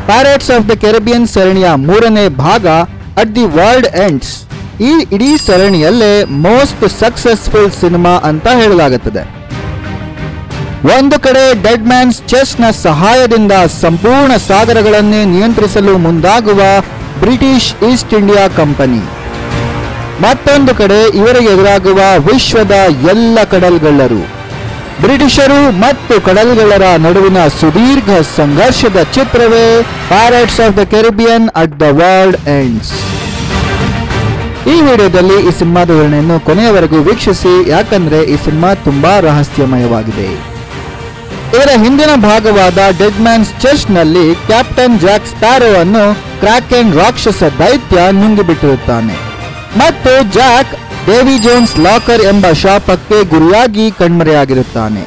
parrots of the Caribbean ಸರಣಿಯ ಮೂರನೇ ಭಾಗ ಅಟ್ ದಿ ವರ್ಲ್ಡ್ ಎಂಡ್ಸ್ ಈ ಇಡೀ ಸರಣಿಯಲ್ಲೇ ಮೋಸ್ಟ್ ಸಕ್ಸಸ್ಫುಲ್ ಸಿನಿಮಾ ಅಂತ ಹೇಳಲಾಗುತ್ತದೆ ಒಂದು ಕಡೆ ಡೆಡ್ ಮ್ಯಾನ್ಸ್ ಚೆಸ್ ನ ಸಹಾಯದಿಂದ ಸಂಪೂರ್ಣ ಸಾಗರಗಳನ್ನೇ ನಿಯಂತ್ರಿಸಲು ಮುಂದಾಗುವ ಬ್ರಿಟಿಷ್ ಈಸ್ಟ್ ಇಂಡಿಯಾ ಕಂಪನಿ ಮತ್ತೊಂದು ಕಡೆ ಇವರಿಗೆ ಎದುರಾಗುವ ವಿಶ್ವದ ಎಲ್ಲ ಕಡಲ್ಗಳ್ಳರು ಬ್ರಿಟಿಷರು ಮತ್ತು ಕಡಲ್ಗಳ್ಳರ ನಡುವಿನ ಸುದೀರ್ಘ ಸಂಘರ್ಷದ ಚಿತ್ರವೇ pirates of the Caribbean at the world ends ಈ ವಿಡಿಯೋದಲ್ಲಿ ಈ ಸಿನಿಮಾದ ವಿವರಣೆಯನ್ನು ಕೊನೆಯವರೆಗೂ ವೀಕ್ಷಿಸಿ ಯಾಕಂದ್ರೆ ಈ ಸಿನಿಮಾ ತುಂಬಾ ರಹಸ್ಯಮಯವಾಗಿದೆ ಇದರ ಹಿಂದಿನ ಭಾಗವಾದ ಡೆಡ್ ಮ್ಯಾನ್ಸ್ ಚೆಸ್ಟ್ ನಲ್ಲಿ ಕ್ಯಾಪ್ಟನ್ ಜಾಕ್ ಸ್ಪ್ಯಾರೋ ಅನ್ನು ಕ್ರಾಕೆನ್ ರಾಕ್ಷಸ ದೈತ್ಯ ನುಂಗಿಬಿಟ್ಟಿರುತ್ತಾನೆ ಮತ್ತು ಜಾಕ್ ಡೇವಿ ಜೋನ್ಸ್ ಲಾಕರ್ ಎಂಬ ಶಾಪಕ್ಕೆ ಗುರಿಯಾಗಿ ಕಣ್ಮರೆಯಾಗಿರುತ್ತಾನೆ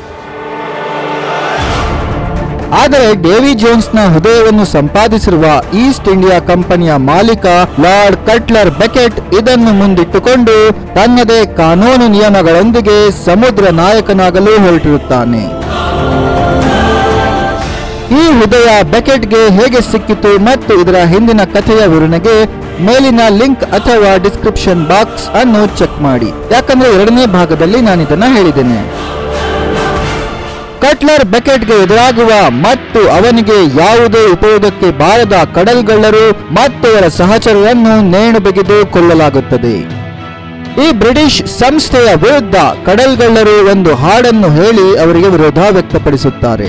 ಆದರೆ ಡೇವಿ ಜೋನ್ಸ್ನ ಹೃದಯವನ್ನು ಸಂಪಾದಿಸಿರುವ ಈಸ್ಟ್ ಇಂಡಿಯಾ ಕಂಪನಿಯ ಮಾಲೀಕ ಲಾರ್ಡ್ ಕಟ್ಲರ್ ಬೆಕೆಟ್ ಇದನ್ನು ಮುಂದಿಟ್ಟುಕೊಂಡು ತನ್ನದೇ ಕಾನೂನು ನಿಯಮಗಳೊಂದಿಗೆ ಸಮುದ್ರ ನಾಯಕನಾಗಲು ಹೊರಟಿರುತ್ತಾನೆ ಈ ಹೃದಯ ಬೆಕೆಟ್ಗೆ ಹೇಗೆ ಸಿಕ್ಕಿತು ಮತ್ತು ಇದರ ಹಿಂದಿನ ಕಥೆಯ ವಿವರಣೆಗೆ ಮೇಲಿನ ಲಿಂಕ್ ಅಥವಾ ಡಿಸ್ಕ್ರಿಪ್ಷನ್ ಬಾಕ್ಸ್ ಅನ್ನು ಚೆಕ್ ಮಾಡಿ ಯಾಕಂದ್ರೆ ಎರಡನೇ ಭಾಗದಲ್ಲಿ ನಾನು ಇದನ್ನ ಹೇಳಿದ್ದೇನೆ ಕಟ್ಲರ್ ಬೆಕೆಟ್ಗೆ ಎದುರಾಗುವ ಮತ್ತು ಅವನಿಗೆ ಯಾವುದೇ ಉಪಯೋಗಕ್ಕೆ ಬಾರದ ಕಡಲ್ಗಳ್ಳರು ಮತ್ತು ಅವರ ಸಹಚರರನ್ನು ನೇಣು ಬಿಗಿದು ಕೊಲ್ಲಲಾಗುತ್ತದೆ ಈ ಬ್ರಿಟಿಷ್ ಸಂಸ್ಥೆಯ ವಿರುದ್ಧ ಕಡಲ್ಗಳ್ಳರು ಒಂದು ಹಾಡನ್ನು ಹೇಳಿ ಅವರಿಗೆ ವಿರೋಧ ವ್ಯಕ್ತಪಡಿಸುತ್ತಾರೆ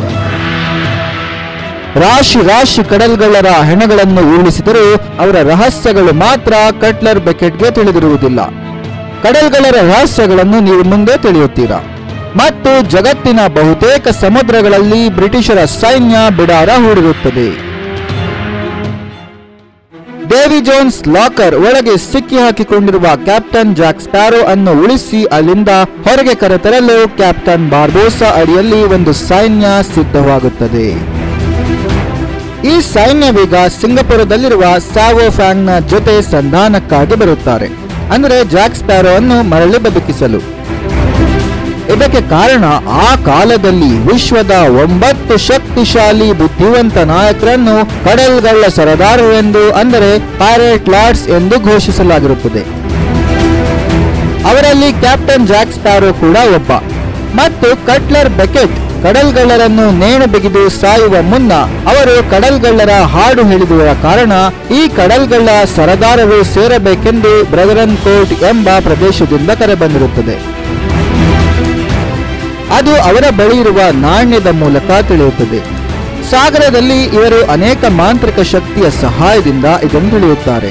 ರಾಶಿ ರಾಶಿ ಕಡಲ್ಗಳ್ಳರ ಹೆಣಗಳನ್ನು ಉರುಳಿಸಿದರೂ ಅವರ ರಹಸ್ಯಗಳು ಮಾತ್ರ ಕಟ್ಲರ್ ಬೆಕೆಟ್ಗೆ ತಿಳಿದಿರುವುದಿಲ್ಲ ಕಡಲ್ಗಳ್ಳರ ರಹಸ್ಯಗಳನ್ನು ನೀವು ಮುಂದೆ ತಿಳಿಯುತ್ತೀರಾ ಮತ್ತು ಜಗತ್ತಿನ ಬಹುತೇಕ ಸಮುದ್ರಗಳಲ್ಲಿ ಬ್ರಿಟಿಷರ ಸೈನ್ಯ ಬಿಡಾರ ಹೂಡಿರುತ್ತದೆ ಡೇವಿ ಜೋನ್ಸ್ ಲಾಕರ್ ಒಳಗೆ ಸಿಕ್ಕಿ ಹಾಕಿಕೊಂಡಿರುವ ಕ್ಯಾಪ್ಟನ್ ಜಾಕ್ ಸ್ಪ್ಯಾರೋ ಅನ್ನು ಉಳಿಸಿ ಅಲ್ಲಿಂದ ಹೊರಗೆ ಕರೆತರಲು ಕ್ಯಾಪ್ಟನ್ ಬಾರ್ಬೋಸಾ ಅಡಿಯಲ್ಲಿ ಒಂದು ಸೈನ್ಯ ಸಿದ್ಧವಾಗುತ್ತದೆ ಈ ಸೈನ್ಯವೀಗ ಸಿಂಗಪುರದಲ್ಲಿರುವ ಸ್ಯಾವೋ ಫ್ಯಾಂಗ್ನ ಜೊತೆ ಸಂಧಾನಕ್ಕಾಗಿ ಬರುತ್ತಾರೆ ಅಂದರೆ ಜಾಕ್ ಸ್ಪ್ಯಾರೋ ಅನ್ನು ಮರಳಿ ಬದುಕಿಸಲು ಇದಕ್ಕೆ ಕಾರಣ ಆ ಕಾಲದಲ್ಲಿ ವಿಶ್ವದ ಒಂಬತ್ತು ಶಕ್ತಿಶಾಲಿ ಬುದ್ಧಿವಂತ ನಾಯಕರನ್ನು ಕಡಲ್ಗಳ್ಳ ಸರದಾರರೆಂದು ಅಂದರೆ ಪೈರೇಟ್ ಲಾರ್ಡ್ಸ್ ಎಂದು ಘೋಷಿಸಲಾಗಿರುತ್ತದೆ ಅವರಲ್ಲಿ ಕ್ಯಾಪ್ಟನ್ ಜಾಕ್ ಸ್ಪ್ಯಾರೋ ಕೂಡ ಒಬ್ಬ ಮತ್ತು ಕಟ್ಲರ್ ಬೆಕೆಟ್ ಕಡಲ್ಗಳ್ಳರನ್ನು ನೇಣು ಬಿಗಿದು ಸಾಯುವ ಮುನ್ನ ಅವರು ಕಡಲ್ಗಳ್ಳರ ಹಾಡು ಹೇಳಿದುವ ಕಾರಣ ಈ ಕಡಲ್ಗಳ್ಳ ಸರದಾರರು ಸೇರಬೇಕೆಂದು ಬ್ರದರನ್ ಕೋರ್ಟ್ ಎಂಬ ಪ್ರದೇಶದಿಂದ ಕರೆಬಂದಿರುತ್ತದೆ ಅದು ಅವರ ಬಳಿ ಇರುವ ನಾಣ್ಯದ ಮೂಲಕ ತಿಳಿಯುತ್ತದೆ ಸಾಗರದಲ್ಲಿ ಇವರು ಅನೇಕ ಮಾಂತ್ರಿಕ ಶಕ್ತಿಯ ಸಹಾಯದಿಂದ ಇದನ್ನು ತಿಳಿಯುತ್ತಾರೆ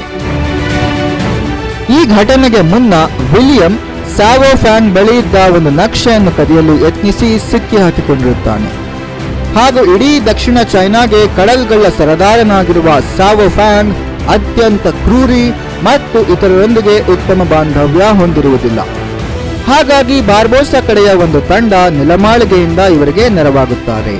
ಈ ಘಟನೆಗೆ ಮುನ್ನ ವಿಲಿಯಂ ಸ್ಯಾವೋ ಫ್ಯಾನ್ ಬಳಿ ಇದ್ದ ಒಂದು ನಕ್ಷೆಯನ್ನು ಕದಿಯಲು ಯತ್ನಿಸಿ ಸಿಕ್ಕಿ ಹಾಕಿಕೊಂಡಿರುತ್ತಾನೆ ಹಾಗೂ ಇಡೀ ದಕ್ಷಿಣ ಚೈನಾಗೆ ಕಡಲ್ಗಳ್ಳ ಸರದಾರನಾಗಿರುವ ಸ್ಯಾವೋ ಫ್ಯಾನ್ ಅತ್ಯಂತ ಕ್ರೂರಿ ಮತ್ತು ಇತರರೊಂದಿಗೆ ಉತ್ತಮ ಬಾಂಧವ್ಯ ಹೊಂದಿರುವುದಿಲ್ಲ ಹಾಗಾಗಿ ಬಾರ್ಬೋಸಾ ಕಡೆಯ ಒಂದು ತಂಡ ನೆಲಮಾಳಿಗೆಯಿಂದ ಇವರಿಗೆ ನೆರವಾಗುತ್ತಾರೆ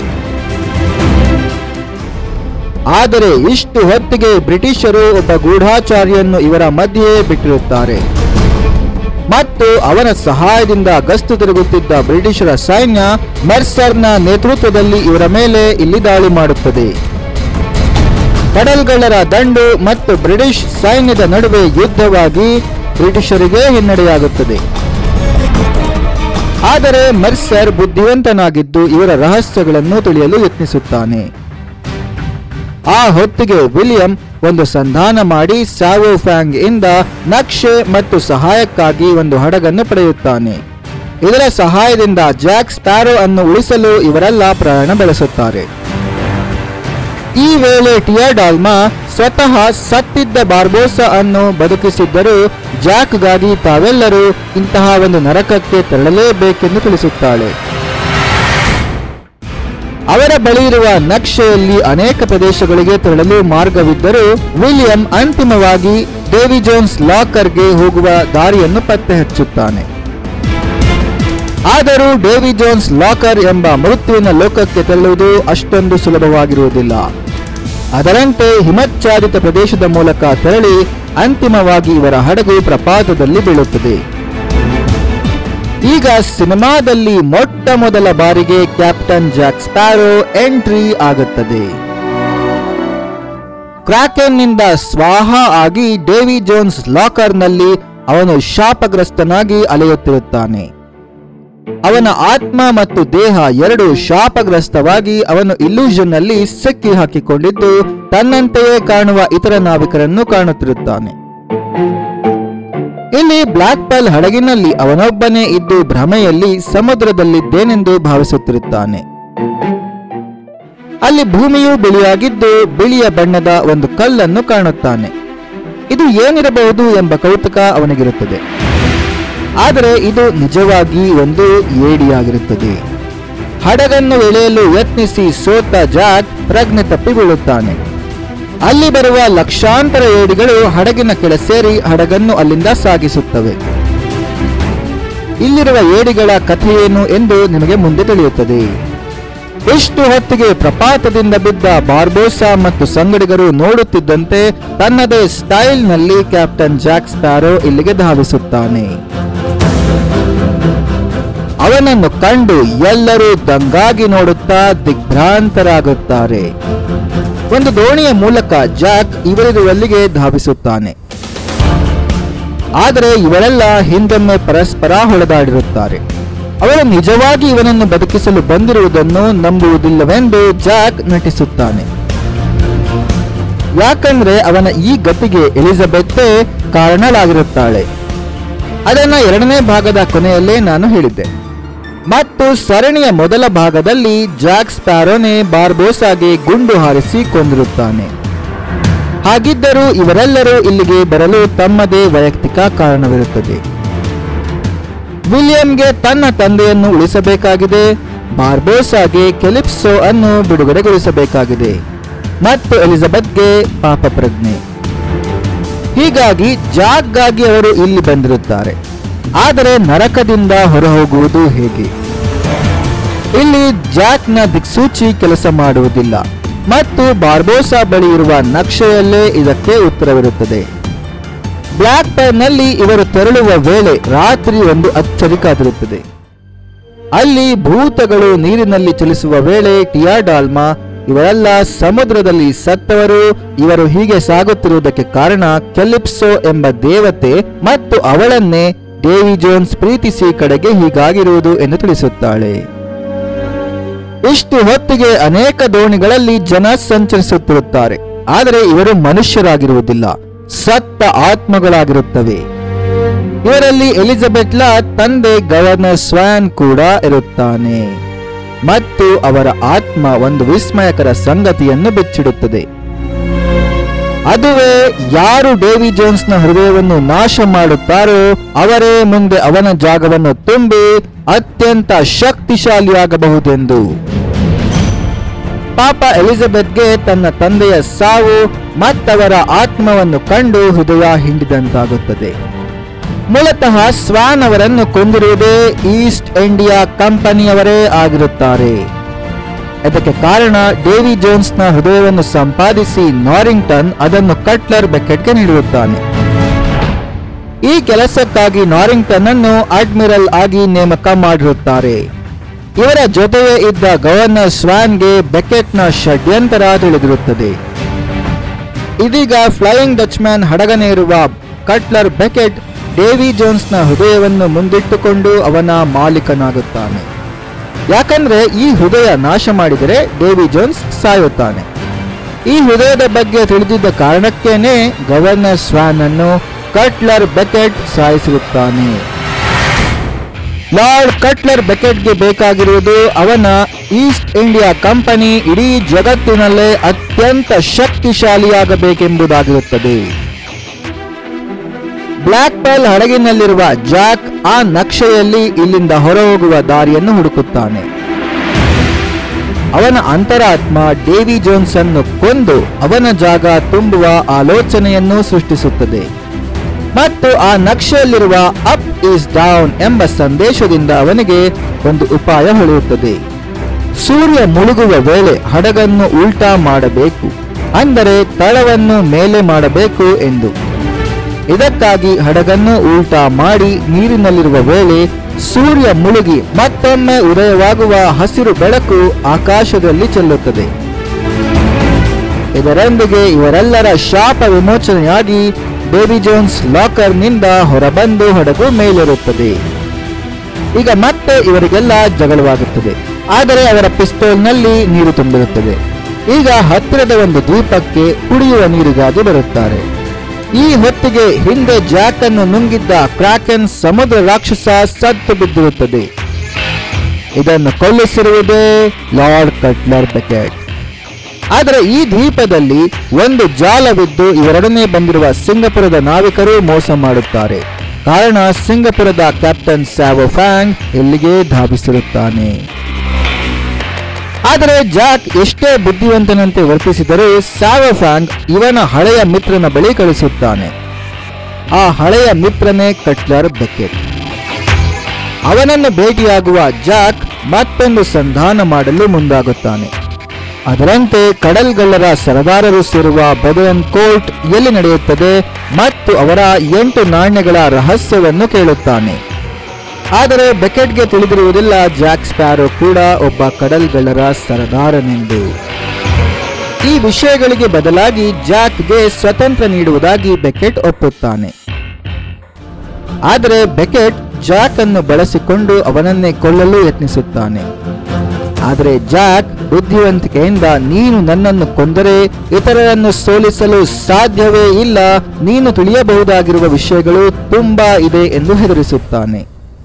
ಆದರೆ ಇಷ್ಟು ಹೊತ್ತಿಗೆ ಬ್ರಿಟಿಷರು ಒಬ್ಬ ಗೂಢಾಚಾರಿಯನ್ನು ಇವರ ಮಧ್ಯೆ ಬಿಟ್ಟಿರುತ್ತಾರೆ ಮತ್ತು ಅವನ ಸಹಾಯದಿಂದ ಗಸ್ತು ತಿರುಗುತ್ತಿದ್ದ ಬ್ರಿಟಿಷರ ಸೈನ್ಯ ಮೆರ್ಸರ್ನ ನೇತೃತ್ವದಲ್ಲಿ ಇವರ ಮೇಲೆ ಇಲ್ಲಿ ದಾಳಿ ಮಾಡುತ್ತದೆ ಕಡಲ್ಗಳ್ಳರ ದಂಡು ಮತ್ತು ಬ್ರಿಟಿಷ್ ಸೈನ್ಯದ ನಡುವೆ ಯುದ್ಧವಾಗಿ ಬ್ರಿಟಿಷರಿಗೆ ಹಿನ್ನಡೆಯಾಗುತ್ತದೆ ಆದರೆ ಮೆರ್ಸರ್ ಬುದ್ಧಿವಂತನಾಗಿದ್ದು ಇವರ ರಹಸ್ಯಗಳನ್ನು ತಿಳಿಯಲು ಯತ್ನಿಸುತ್ತಾನೆ ಆ ಹೊತ್ತಿಗೆ ವಿಲಿಯಂ ಒಂದು ಸಂಧಾನ ಮಾಡಿ ಸ್ಯಾವೋ ಫ್ಯಾಂಗ್ ಇಂದ ನಕ್ಷೆ ಮತ್ತು ಸಹಾಯಕ್ಕಾಗಿ ಒಂದು ಹಡಗನ್ನು ಪಡೆಯುತ್ತಾನೆ ಇದರ ಸಹಾಯದಿಂದ ಜಾಕ್ ಸ್ಪ್ಯಾರೋ ಅನ್ನು ಉಳಿಸಲು ಇವರೆಲ್ಲ ಪ್ರಯಾಣ ಬೆಳೆಸುತ್ತಾರೆ ಈ ವೇಳೆ ಟಿಯಾಡಾಲ್ಮಾ ಸ್ವತಃ ಸತ್ತಿದ್ದ ಬಾರ್ಬೋಸಾ ಅನ್ನು ಬದುಕಿಸಿದ್ದರೂ ಜಾಕ್ಗಾಗಿ ತಾವೆಲ್ಲರೂ ಇಂತಹ ಒಂದು ನರಕಕ್ಕೆ ತೆರಳಲೇಬೇಕೆಂದು ತಿಳಿಸುತ್ತಾಳೆ ಅವರ ಬಳಿ ಇರುವ ನಕ್ಷೆಯಲ್ಲಿ ಅನೇಕ ಪ್ರದೇಶಗಳಿಗೆ ತೆರಳಲು ಮಾರ್ಗವಿದ್ದರೂ ವಿಲಿಯಂ ಅಂತಿಮವಾಗಿ ಡೇವಿ ಜೋನ್ಸ್ ಲಾಕರ್ಗೆ ಹೋಗುವ ದಾರಿಯನ್ನು ಪತ್ತೆ ಹಚ್ಚುತ್ತಾನೆ ಆದರೂ ಡೇವಿ ಜೋನ್ಸ್ ಲಾಕರ್ ಎಂಬ ಮೃತ್ಯುವಿನ ಲೋಕಕ್ಕೆ ತೆರಳುವುದು ಅಷ್ಟೊಂದು ಸುಲಭವಾಗಿರುವುದಿಲ್ಲ ಅದರಂತೆ ಹಿಮಚ್ಛಾದಿತ ಪ್ರದೇಶದ ಮೂಲಕ ತೆರಳಿ ಅಂತಿಮವಾಗಿ ಇವರ ಹಡಗು ಪ್ರಪಾತದಲ್ಲಿ ಬೀಳುತ್ತದೆ ಈಗ ಸಿನಿಮಾದಲ್ಲಿ ಮೊಟ್ಟ ಮೊದಲ ಬಾರಿಗೆ ಕ್ಯಾಪ್ಟನ್ ಜಾಕ್ ಸ್ಪ್ಯಾರೋ ಎಂಟ್ರಿ ಆಗುತ್ತದೆ ಕ್ರಾಕೆನ್ನಿಂದ ಸ್ವಾಹ ಆಗಿ ಡೇವಿ ಜೋನ್ಸ್ ಲಾಕರ್ನಲ್ಲಿ ಅವನು ಶಾಪಗ್ರಸ್ತನಾಗಿ ಅಲೆಯುತ್ತಿರುತ್ತಾನೆ ಅವನ ಆತ್ಮ ಮತ್ತು ದೇಹ ಎರಡು ಶಾಪಗ್ರಸ್ತವಾಗಿ ಅವನು ಇಲ್ಯೂಷನ್ ನಲ್ಲಿ ಸಿಕ್ಕಿ ಹಾಕಿಕೊಂಡಿದ್ದು ತನ್ನಂತೆಯೇ ಕಾಣುವ ಇತರ ನಾವಿಕರನ್ನು ಕಾಣುತ್ತಿರುತ್ತಾನೆ ಇಲ್ಲಿ ಬ್ಲಾಕ್ ಪಲ್ ಹಡಗಿನಲ್ಲಿ ಅವನೊಬ್ಬನೇ ಇದ್ದು ಭ್ರಮೆಯಲ್ಲಿ ಸಮುದ್ರದಲ್ಲಿದ್ದೇನೆಂದು ಭಾವಿಸುತ್ತಿರುತ್ತಾನೆ ಅಲ್ಲಿ ಭೂಮಿಯು ಬಿಳಿಯಾಗಿದ್ದು ಬಿಳಿಯ ಬಣ್ಣದ ಒಂದು ಕಲ್ಲನ್ನು ಕಾಣುತ್ತಾನೆ ಇದು ಏನಿರಬಹುದು ಎಂಬ ಕೌತುಕ ಅವನಿಗಿರುತ್ತದೆ ಆದರೆ ಇದು ನಿಜವಾಗಿ ಒಂದು ಏಡಿಯಾಗಿರುತ್ತದೆ ಹಡಗನ್ನು ಎಳೆಯಲು ಯತ್ನಿಸಿ ಸೋತ ಜಾಕ್ ಪ್ರಜ್ಞೆ ತಪ್ಪಿ ಬೀಳುತ್ತಾನೆ ಅಲ್ಲಿ ಬರುವ ಲಕ್ಷಾಂತರ ಏಡಿಗಳು ಹಡಗಿನ ಕೆಳ ಸೇರಿ ಹಡಗನ್ನು ಅಲ್ಲಿಂದ ಸಾಗಿಸುತ್ತವೆ ಇಲ್ಲಿರುವ ಏಡಿಗಳ ಕಥೆಯೇನು ಎಂದು ನಿಮಗೆ ಮುಂದೆ ತಿಳಿಯುತ್ತದೆ ಇಷ್ಟು ಹೊತ್ತಿಗೆ ಪ್ರಪಾತದಿಂದ ಬಿದ್ದ ಬಾರ್ಬೋಸಾ ಮತ್ತು ಸಂಗಡಿಗರು ನೋಡುತ್ತಿದ್ದಂತೆ ತನ್ನದೇ ಸ್ಟೈಲ್ನಲ್ಲಿ ಕ್ಯಾಪ್ಟನ್ ಜಾಕ್ ಸ್ಪ್ಯಾರೋ ಇಲ್ಲಿಗೆ ಧಾವಿಸುತ್ತಾನೆ ಅವನನ್ನು ಕಂಡು ಎಲ್ಲರೂ ದಂಗಾಗಿ ನೋಡುತ್ತಾ ದಿಗ್ಭ್ರಾಂತರಾಗುತ್ತಾರೆ ಒಂದು ದೋಣಿಯ ಮೂಲಕ ಜಾಕ್ ಇವರಿರುವಲ್ಲಿಗೆ ಧಾವಿಸುತ್ತಾನೆ ಆದರೆ ಇವರೆಲ್ಲ ಹಿಂದೊಮ್ಮೆ ಪರಸ್ಪರ ಹೊಡೆದಾಡಿರುತ್ತಾರೆ ಅವರು ನಿಜವಾಗಿ ಇವನನ್ನು ಬದುಕಿಸಲು ಬಂದಿರುವುದನ್ನು ನಂಬುವುದಿಲ್ಲವೆಂದು ಜಾಕ್ ನಟಿಸುತ್ತಾನೆ ಯಾಕಂದ್ರೆ ಅವನ ಈ ಗತಿಗೆ ಎಲಿಜಬೆತ್ತೇ ಕಾರಣಳಾಗಿರುತ್ತಾಳೆ ಅದನ್ನ ಎರಡನೇ ಭಾಗದ ಕೊನೆಯಲ್ಲೇ ನಾನು ಹೇಳಿದ್ದೆ ಮತ್ತು ಸರಣಿಯ ಮೊದಲ ಭಾಗದಲ್ಲಿ ಜಾಕ್ ಸ್ಪ್ಯಾರೋನೆ ಬಾರ್ಬೋಸಾಗೆ ಗುಂಡು ಹಾರಿಸಿ ಕೊಂದಿರುತ್ತಾನೆ ಹಾಗಿದ್ದರೂ ಇವರೆಲ್ಲರೂ ಇಲ್ಲಿಗೆ ಬರಲು ತಮ್ಮದೇ ವೈಯಕ್ತಿಕ ಕಾರಣವಿರುತ್ತದೆ ವಿಲಿಯಂಗೆ ತನ್ನ ತಂದೆಯನ್ನು ಉಳಿಸಬೇಕಾಗಿದೆ ಬಾರ್ಬೋಸಾಗೆ ಕೆಲಿಪ್ಸೋ ಅನ್ನು ಬಿಡುಗಡೆಗೊಳಿಸಬೇಕಾಗಿದೆ ಮತ್ತು ಎಲಿಜಬೆತ್ಗೆ ಪಾಪ ಪ್ರಜ್ಞೆ ಹೀಗಾಗಿ ಜಾಗ್ಗಾಗಿ ಅವರು ಇಲ್ಲಿ ಬಂದಿರುತ್ತಾರೆ ಆದರೆ ನರಕದಿಂದ ಹೊರಹೋಗುವುದು ಹೇಗೆ ಇಲ್ಲಿ ಜಾಕ್ನ ದಿಕ್ಸೂಚಿ ಕೆಲಸ ಮಾಡುವುದಿಲ್ಲ ಮತ್ತು ಬಾರ್ಬೋಸಾ ಬಳಿ ಇರುವ ನಕ್ಷೆಯಲ್ಲೇ ಇದಕ್ಕೆ ಉತ್ತರವಿರುತ್ತದೆ ಬ್ಲ್ಯಾಕ್ ನಲ್ಲಿ ಇವರು ತೆರಳುವ ವೇಳೆ ರಾತ್ರಿ ಒಂದು ಅಚ್ಚರಿ ಕಾದಿರುತ್ತದೆ ಅಲ್ಲಿ ಭೂತಗಳು ನೀರಿನಲ್ಲಿ ಚಲಿಸುವ ವೇಳೆ ಟಿಯಾಡಾಲ್ಮಾ ಇವರೆಲ್ಲ ಸಮುದ್ರದಲ್ಲಿ ಸತ್ತವರು ಇವರು ಹೀಗೆ ಸಾಗುತ್ತಿರುವುದಕ್ಕೆ ಕಾರಣ ಕೆಲಿಪ್ಸೋ ಎಂಬ ದೇವತೆ ಮತ್ತು ಅವಳನ್ನೇ ಡೇವಿ ಜೋನ್ಸ್ ಪ್ರೀತಿಸಿ ಕಡೆಗೆ ಹೀಗಾಗಿರುವುದು ಎಂದು ತಿಳಿಸುತ್ತಾಳೆ ಇಷ್ಟು ಹೊತ್ತಿಗೆ ಅನೇಕ ದೋಣಿಗಳಲ್ಲಿ ಜನ ಸಂಚರಿಸುತ್ತಿರುತ್ತಾರೆ ಆದರೆ ಇವರು ಮನುಷ್ಯರಾಗಿರುವುದಿಲ್ಲ ಸತ್ತ ಆತ್ಮಗಳಾಗಿರುತ್ತವೆ ಇವರಲ್ಲಿ ಎಲಿಜಬೆತ್ಲ ತಂದೆ ಗವರ್ನರ್ ಸ್ವಾನ್ ಕೂಡ ಇರುತ್ತಾನೆ ಮತ್ತು ಅವರ ಆತ್ಮ ಒಂದು ವಿಸ್ಮಯಕರ ಸಂಗತಿಯನ್ನು ಬಿಚ್ಚಿಡುತ್ತದೆ ಅದುವೇ ಯಾರು ಡೇವಿ ಜೋನ್ಸ್ನ ಹೃದಯವನ್ನು ನಾಶ ಮಾಡುತ್ತಾರೋ ಅವರೇ ಮುಂದೆ ಅವನ ಜಾಗವನ್ನು ತುಂಬಿ ಅತ್ಯಂತ ಶಕ್ತಿಶಾಲಿಯಾಗಬಹುದೆಂದು ಪಾಪ ಎಲಿಜಬೆತ್ಗೆ ತನ್ನ ತಂದೆಯ ಸಾವು ಮತ್ತವರ ಆತ್ಮವನ್ನು ಕಂಡು ಹೃದಯ ಹಿಂಡಿದಂತಾಗುತ್ತದೆ ಮೂಲತಃ ಸ್ವಾನ್ ಅವರನ್ನು ಕೊಂದಿರುವುದೇ ಈಸ್ಟ್ ಇಂಡಿಯಾ ಕಂಪನಿಯವರೇ ಆಗಿರುತ್ತಾರೆ ಇದಕ್ಕೆ ಕಾರಣ ಡೇವಿ ಜೋನ್ಸ್ನ ಹೃದಯವನ್ನು ಸಂಪಾದಿಸಿ ನಾರಿಂಗ್ಟನ್ ಅದನ್ನು ಕಟ್ಲರ್ ಬೆಕೆಟ್ಗೆ ನೀಡಿರುತ್ತಾನೆ ಈ ಕೆಲಸಕ್ಕಾಗಿ ನಾರಿಂಗ್ಟನ್ ಅನ್ನು ಅಡ್ಮಿರಲ್ ಆಗಿ ನೇಮಕ ಮಾಡಿರುತ್ತಾರೆ ಇವರ ಜೊತೆಯೇ ಇದ್ದ ಗವರ್ನರ್ ಸ್ವಾನ್ಗೆ ಬೆಕೆಟ್ನ ಷಡ್ಯಂತರ ತಿಳಿದಿರುತ್ತದೆ ಇದೀಗ ಫ್ಲೈಯಿಂಗ್ ಡಚ್ಮ್ಯಾನ್ ಹಡಗನೇರುವ ಕಟ್ಲರ್ ಬೆಕೆಟ್ ಡೇವಿ ಜೋನ್ಸ್ನ ಹೃದಯವನ್ನು ಮುಂದಿಟ್ಟುಕೊಂಡು ಅವನ ಮಾಲೀಕನಾಗುತ್ತಾನೆ ಯಾಕಂದ್ರೆ ಈ ಹೃದಯ ನಾಶ ಮಾಡಿದರೆ ಡೇವಿ ಜೋನ್ಸ್ ಸಾಯುತ್ತಾನೆ ಈ ಹೃದಯದ ಬಗ್ಗೆ ತಿಳಿದಿದ್ದ ಕಾರಣಕ್ಕೇನೆ ಗವರ್ನರ್ ಸ್ವಾನ್ ಅನ್ನು ಕಟ್ಲರ್ ಬೆಕೆಟ್ ಸಾಯಿಸಿರುತ್ತಾನೆ ಲಾರ್ಡ್ ಕಟ್ಲರ್ ಬೆಕೆಟ್ಗೆ ಬೇಕಾಗಿರುವುದು ಅವನ ಈಸ್ಟ್ ಇಂಡಿಯಾ ಕಂಪನಿ ಇಡೀ ಜಗತ್ತಿನಲ್ಲೇ ಅತ್ಯಂತ ಶಕ್ತಿಶಾಲಿಯಾಗಬೇಕೆಂಬುದಾಗಿರುತ್ತದೆ ಬ್ಲ್ಯಾಕ್ ಪರ್ಲ್ ಹಡಗಿನಲ್ಲಿರುವ ಜಾಕ್ ಆ ನಕ್ಷೆಯಲ್ಲಿ ಇಲ್ಲಿಂದ ಹೊರಹೋಗುವ ದಾರಿಯನ್ನು ಹುಡುಕುತ್ತಾನೆ ಅವನ ಅಂತರಾತ್ಮ ಡೇವಿ ಜೋನ್ಸ್ ಅನ್ನು ಕೊಂದು ಅವನ ಜಾಗ ತುಂಬುವ ಆಲೋಚನೆಯನ್ನು ಸೃಷ್ಟಿಸುತ್ತದೆ ಮತ್ತು ಆ ನಕ್ಷೆಯಲ್ಲಿರುವ ಅಪ್ ಈಸ್ ಡೌನ್ ಎಂಬ ಸಂದೇಶದಿಂದ ಅವನಿಗೆ ಒಂದು ಉಪಾಯ ಹೊಳೆಯುತ್ತದೆ ಸೂರ್ಯ ಮುಳುಗುವ ವೇಳೆ ಹಡಗನ್ನು ಉಲ್ಟಾ ಮಾಡಬೇಕು ಅಂದರೆ ತಳವನ್ನು ಮೇಲೆ ಮಾಡಬೇಕು ಎಂದು ಇದಕ್ಕಾಗಿ ಹಡಗನ್ನು ಉಲ್ಟಾ ಮಾಡಿ ನೀರಿನಲ್ಲಿರುವ ವೇಳೆ ಸೂರ್ಯ ಮುಳುಗಿ ಮತ್ತೊಮ್ಮೆ ಉದಯವಾಗುವ ಹಸಿರು ಬೆಳಕು ಆಕಾಶದಲ್ಲಿ ಚೆಲ್ಲುತ್ತದೆ ಇದರೊಂದಿಗೆ ಇವರೆಲ್ಲರ ಶಾಪ ವಿಮೋಚನೆಯಾಗಿ ಬೇಬಿ ಜೋನ್ಸ್ ಲಾಕರ್ನಿಂದ ಹೊರಬಂದು ಹಡಗು ಮೇಲಿರುತ್ತದೆ ಈಗ ಮತ್ತೆ ಇವರಿಗೆಲ್ಲ ಜಗಳವಾಗುತ್ತದೆ ಆದರೆ ಅವರ ಪಿಸ್ತೂಲ್ನಲ್ಲಿ ನೀರು ತುಂಬಿರುತ್ತದೆ ಈಗ ಹತ್ತಿರದ ಒಂದು ದ್ವೀಪಕ್ಕೆ ಕುಡಿಯುವ ನೀರಿಗಾಗಿ ಬರುತ್ತಾರೆ ಈ ಹೊತ್ತಿಗೆ ಹಿಂದೆ ಜಾಕ್ ಅನ್ನು ನುಂಗಿದ್ದ ಕ್ರಾಕೆನ್ ಸಮುದ್ರ ರಾಕ್ಷಸ ಸತ್ತು ಬಿದ್ದಿರುತ್ತದೆ ಇದನ್ನು ಕೊಲ್ಲಿಸಿರುವುದೇ ಲಾರ್ಡ್ ಕಟ್ಲರ್ ಬೆಕೆಟ್ ಆದರೆ ಈ ದ್ವೀಪದಲ್ಲಿ ಒಂದು ಜಾಲವಿದ್ದು ಇವರೊಡನೆ ಬಂದಿರುವ ಸಿಂಗಪುರದ ನಾವಿಕರು ಮೋಸ ಮಾಡುತ್ತಾರೆ ಕಾರಣ ಸಿಂಗಪುರದ ಕ್ಯಾಪ್ಟನ್ ಸ್ಯಾವೋ ಫ್ಯಾಂಗ್ ಇಲ್ಲಿಗೆ ಧಾವಿಸಿರುತ್ತಾನೆ ಆದರೆ ಜಾಕ್ ಎಷ್ಟೇ ಬುದ್ಧಿವಂತನಂತೆ ವರ್ತಿಸಿದರೂ ಸ್ಯಾವೋ ಫ್ಯಾಂಗ್ ಇವನ ಹಳೆಯ ಮಿತ್ರನ ಬಳಿ ಕಳಿಸುತ್ತಾನೆ ಆ ಹಳೆಯ ಮಿತ್ರನೇ ಕಟ್ಲರ್ ಬೆಕೆಟ್ ಅವನನ್ನು ಭೇಟಿಯಾಗುವ ಜಾಕ್ ಮತ್ತೊಂದು ಸಂಧಾನ ಮಾಡಲು ಮುಂದಾಗುತ್ತಾನೆ ಅದರಂತೆ ಕಡಲ್ಗಳ್ಳರ ಸರದಾರರು ಸೇರುವ ಬದನ್ ಕೋರ್ಟ್ ಎಲ್ಲಿ ನಡೆಯುತ್ತದೆ ಮತ್ತು ಅವರ ಎಂಟು ನಾಣ್ಯಗಳ ರಹಸ್ಯವನ್ನು ಕೇಳುತ್ತಾನೆ ಆದರೆ ಬೆಕೆಟ್ಗೆ ತಿಳಿದಿರುವುದಿಲ್ಲ ಜಾಕ್ ಸ್ಪ್ಯಾರೋ ಕೂಡ ಒಬ್ಬ ಕಡಲ್ಗಳ್ಳರ ಸರದಾರನೆಂದು ಈ ವಿಷಯಗಳಿಗೆ ಬದಲಾಗಿ ಜಾಕ್ಗೆ ಸ್ವತಂತ್ರ ನೀಡುವುದಾಗಿ ಬೆಕೆಟ್ ಒಪ್ಪುತ್ತಾನೆ ಆದರೆ ಬೆಕೆಟ್ ಜಾಕ್ ಅನ್ನು ಬಳಸಿಕೊಂಡು ಅವನನ್ನೇ ಕೊಲ್ಲಲು ಯತ್ನಿಸುತ್ತಾನೆ ಆದರೆ ಜಾಕ್ ಬುದ್ಧಿವಂತಿಕೆಯಿಂದ ನೀನು ನನ್ನನ್ನು ಕೊಂದರೆ ಇತರರನ್ನು ಸೋಲಿಸಲು ಸಾಧ್ಯವೇ ಇಲ್ಲ ನೀನು ತಿಳಿಯಬಹುದಾಗಿರುವ ವಿಷಯಗಳು ತುಂಬಾ ಇದೆ ಎಂದು ಹೆದರಿಸುತ್ತಾನೆ